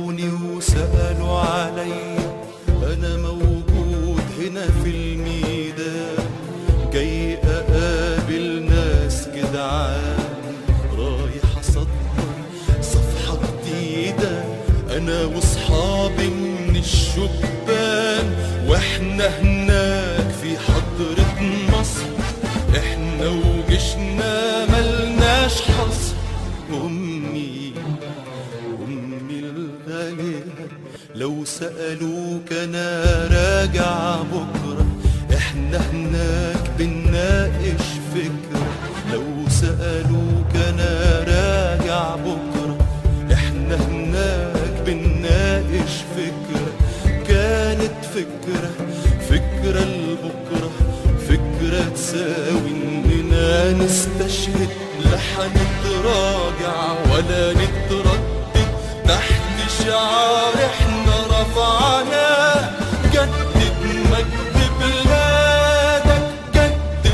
طلبوني وسألوا علي أنا موجود هنا في الميدان جاي أقابل ناس جدعان رايح أسطر صفحة جديدة أنا وصحابي من الشبان وإحنا هناك في حضرة مصر إحنا وجيشنا ملناش حصر أمي أمي الغالية لو سألوك أنا راجع بكرة إحنا هناك بنناقش فكرة لو سألوك أنا راجع بكرة إحنا هناك بنناقش فكرة كانت فكرة فكرة لبكرة فكرة تساوي إننا نستشهد لا هنتراجع ولا نتردد تحت شعار احنا رفعناه جدد مجد بلادك جدد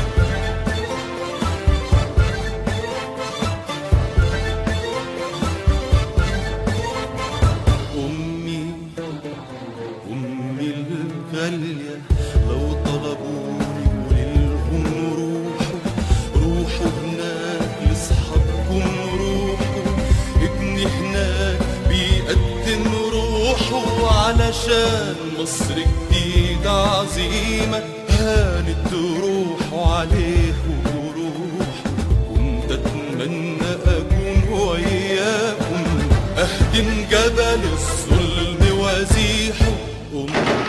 أمي أمي الغالية لو طلبوني قوللهم روحوا روحوا هناك لأصحابكم روحوا ابني هناك بيقدم روحه علشان مصر جديدة عظيمة هانت روحه عليه وروحه كنت أتمنى أكون وياكم أهدم جبل الظلم وازيحه أمي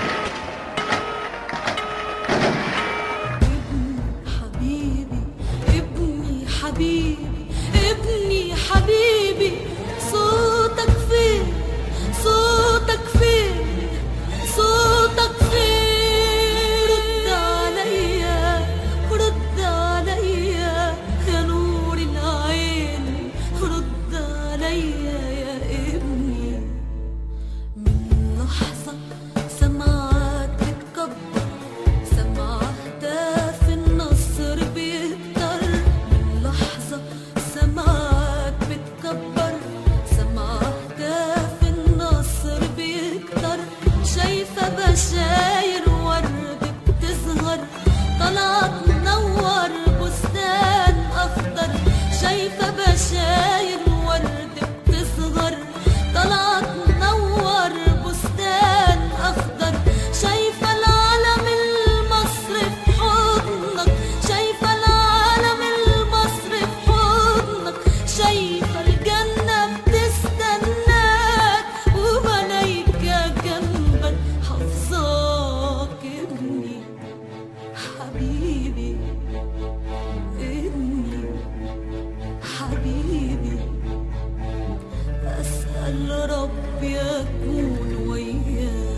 حبيبي ابني حبيبي ابني حبيبي صوتك فين صوتك فين صوتك فين رد عليا رد عليا يا نور العين رد عليا يا ابني من لحظة سمعت بتكبر سمع هتاف النصر بيكتر من لحظة سمعت بتكبر سمع هتاف النصر بيكتر شايفة بشاير ورد بتظهر طلعت تنور بستان أخضر شايفة بشاير ورد بتصغر طلعت تنور بستان أخضر شايفة العلم المصري في حضنك شايفة العلم المصري في حضنك شايفة الجنة بتستناك وملايكة جنبك حافظاك ابني حبيبي ابني حبيبي أسأل ربي أكون وياك